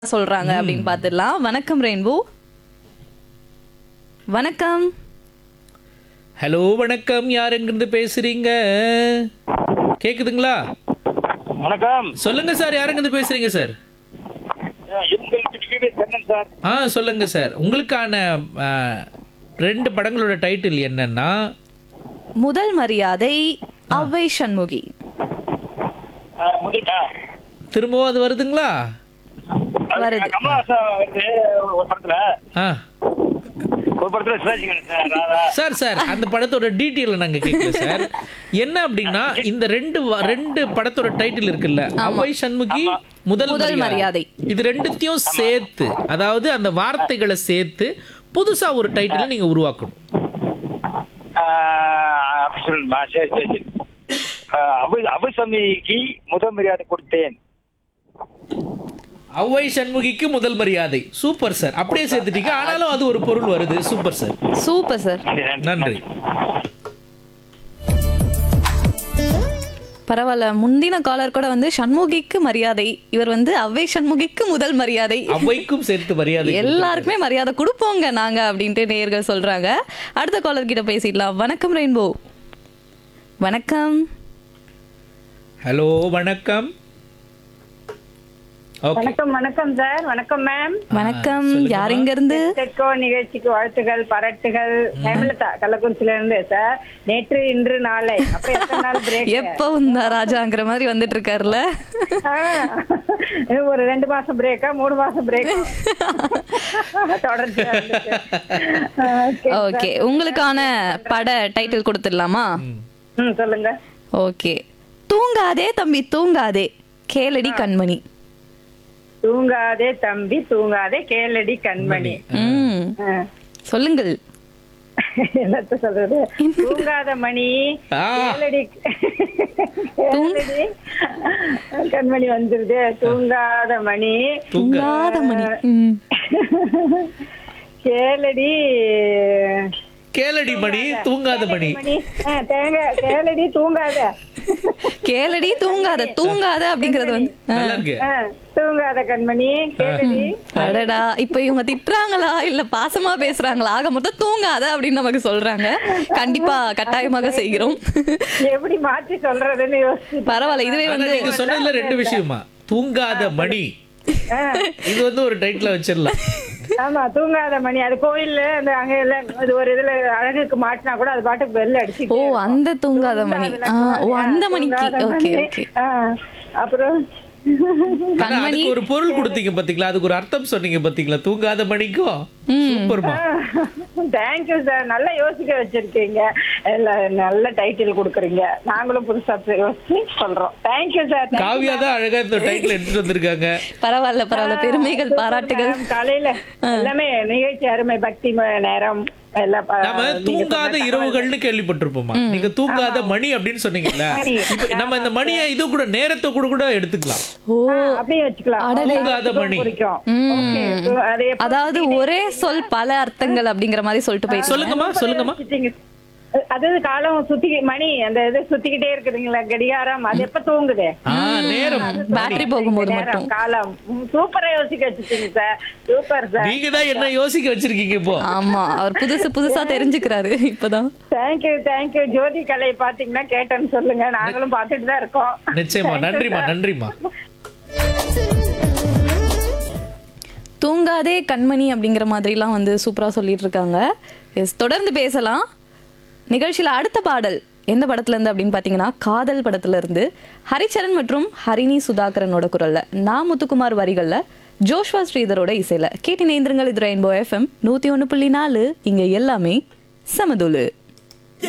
சொல்றாங்க அப்படின்னு பார்த்துடலாம் வணக்கம் ரெயின்போ வணக்கம் ஹலோ வணக்கம் யார் எங்கிருந்து பேசுறீங்க கேக்குதுங்களா வணக்கம் சொல்லுங்க சார் யார் எங்கிருந்து பேசுறீங்க சார் எங்களுக்கு டிவி கண்ணன் சார் ஆ சொல்லுங்க சார் உங்களுக்கான ஆ, ரெண்டு படங்களோட டைட்டில் என்னன்னா முதல் மரியாதை அவ்வை சண்முகி ஆ, முதல் ஆ, திரும்பவும் அது வருதுங்களா அது வருது. கமலஹாசன் வருது ஒரு படத்துல ஆ ஒரு படத்துல சிவாஜி கணேசன் ராதா சார் சார் அந்த படத்தோட டீட்டெயில நாங்க கேட்கல சார் என்ன அப்படின்னா இந்த ரெண்டு வ- ரெண்டு படத்தோட டைட்டில் இருக்குல்ல அவை சண்முகி முதல் முதல் மரியாதை மரியாதை. இது ரெண்டுத்தையும் சேர்த்து அதாவது அந்த வார்த்தைகளை சேர்த்து புதுசா ஒரு டைட்டிலை நீங்க உருவாக்கணும் ஆ, அப்படி சொல்லணுமா சரி சரி சரி ஆ, அபு அபுசமிக்கு முதல் மரியாதை கொடுத்தேன் அவ்வை சண்முகிக்கு முதல் மரியாதை சூப்பர் சார் அப்படியே சேர்த்துட்டீங்க ஆனாலும் அது ஒரு பொருள் வருது சூப்பர் சார் சூப்பர் சார் நன்றி பரவாயில்ல முந்தின காலர் கூட வந்து சண்முகிக்கு மரியாதை இவர் வந்து அவ்வை சண்முகிக்கு முதல் மரியாதை அவ்வைக்கும் சேர்த்து மரியாதை எல்லாருக்குமே மரியாதை கொடுப்போங்க நாங்க அப்படின்ட்டு நேயர்கள் சொல்றாங்க அடுத்த காலர் கிட்ட பேசிடலாம் வணக்கம் ரெயின்போ வணக்கம் ஹலோ வணக்கம் ஓகே வணக்கம் வணக்கம் சார் வணக்கம் மேம் வணக்கம் யார் இங்க இருந்து தெற்கோ நிகழ்ச்சிக்கு வாழ்த்துகள் பாராட்டுகள் ஹேமலதா கள்ளக்குறிச்சியில இருந்து சார் நேற்று இன்று நாளை அப்ப எத்தனை நாள் பிரேக் எப்பவும் தான் ராஜாங்கிற மாதிரி வந்துட்டு இருக்காருல்ல ஒரு ரெண்டு மாசம் பிரேக்கா மூணு மாசம் பிரேக் தொடர்ச்சியா இருந்துச்சு. Okay, ஓகே உங்களுக்கான பட டைட்டில் கொடுத்துடலாமா ம் சொல்லுங்க ஓகே தூங்காதே தம்பி தூங்காதே கேளடி கண்மணி தூங்காதே தம்பி தூங்காதே கேளடி கண்மணி ம் ஆ. சொல்லுங்கள் என்னத்த சொல்றது தூங்காத மணி ஆ. கேளடி கேளடி கண்மணி வந்துருது தூங்காத மணி தூங்காத மணி ம். கேளடி கேளடி மணி தூங்காத மணி மணி ஆ, தேங்க கேளடி தூங்காத கேளடி தூங்காத தூங்காத அப்படிங்கறது வந்து ஆ. நல்லா இருக்கு ஆ, தூங்காத கண்மணி கேளடி அடடா இப்ப இவங்க திட்டுறாங்களா இல்ல பாசமா பேசுறாங்களா ஆக மொத்தம் தூங்காத அப்படின்னு நமக்கு சொல்றாங்க கண்டிப்பா கட்டாயமாக செய்கிறோம் எப்படி மாற்றி சொல்றதுன்னு யோசிச்சு பரவாயில்ல இதுவே ஆனா வந்து நீங்க சொன்னதுல ரெண்டு விஷயமா தூங்காத மணி ஆ, இது வந்து ஒரு டைட்டில் வச்சிடலாம் ஆமா தூங்காத மணி அது கோயில்ல அந்த அங்க எல்லாம் அது ஒரு இதுல அழகுக்கு மாட்டினா கூட அது பாட்டுக்கு பெல் அடிச்சு ஓ அந்த தூங்காத மணி ஆ, ஓ அந்த மணிக்கு ஓகே ஓகே அப்புறம் ஆனா அதுக்கு ஒரு பொருள் கொடுத்தீங்க பாத்தீங்களா அதுக்கு ஒரு அர்த்தம் சொன்னீங்க பாத்தீங்களா தூங்காத மணிக்கும் சூப்பர்மா தேங்க்யூ சார் நல்லா யோசிக்க வச்சிருக்கீங்க எல்லா நல்ல டைட்டில் கொடுக்குறீங்க நாங்களும் புதுசா யோசிச்சு சொல்றோம் தேங்க்யூ சார் காவியா தான் அழகா இந்த டைட்டில் எடுத்துட்டு வந்திருக்காங்க பரவாயில்ல பரவாயில்ல பெருமைகள் பாராட்டுகள் காலையில எல்லாமே நிகழ்ச்சி அருமை பக்தி ம- நேரம் எல்லாம் ப- நாம நீங்க தூங்காத சொன்ன இரவுகள்னு கேள்விப்பட்டிருப்போமா நீங்க தூங்காத மணி அப்படின்னு சொன்னீங்கல்ல மணி. இப்ப நம்ம இந்த மணியை இது கூட நேரத்தை கூட கூட எடுத்துக்கலாம் ஓ ஆ, அப்படியே வச்சுக்கலாம் தூங்காத மணி குறிக்கும் Okay. அது எப்ப அதாவது ஒரே சொல் பல அர்த்தங்கள் அப்படிங்கிற மாதிரி சொல்லிட்டு போயிட்டு சொல்லுங்கம்மா சொல்லுங்கம்மா வச்சுட்டீங்க. அது காலம் சுத்தி மணி அந்த இது சுத்திக்கிட்டே இருக்குதுங்களா கடிகாரம் அது எப்ப தூங்குது ஆ நேரம் பேட்டரி போகும்போது நேரம், மட்டும் காலம் ம், சூப்பரா யோசிக்க வச்சுட்டீங்க சார் சூப்பர் சார் நீங்க தான் என்ன யோசிக்க வச்சிருக்கீங்க இப்போ ஆமா அவர் புதுசு புதுசா தெரிஞ்சுக்கிறாரு இப்பதான் தேங்க்யூ தேங்க்யூ ஜோதி கலை பாத்தீங்கன்னா கேட்டேன்னு சொல்லுங்க நாங்களும் பாத்துட்டு தான் இருக்கோம் நிச்சயமா நன்றிமா நன்றிமா தூங்காதே கண்மணி அப்படிங்கிற மாதிரிலாம் வந்து சூப்பரா சொல்லிட்டு இருக்காங்க எஸ் தொடர்ந்து பேசலாம் நிகழ்ச்சியில அடுத்த பாடல் எந்த படத்துல இருந்து அப்படின்னு பாத்தீங்கன்னா காதல் படத்துல இருந்து ஹரிச்சரன் மற்றும் ஹரிணி சுதாகரனோட குரல்ல நா முத்துக்குமார் வரிகள்ல ஜோஷ்வா ஸ்ரீதரோட இசையில கேட்டி நேந்திரங்கள் இது ரெயின்போ எஃப்எம் நூத்தி ஒண்ணு புள்ளி நாலு இங்க எல்லாமே சமதுலு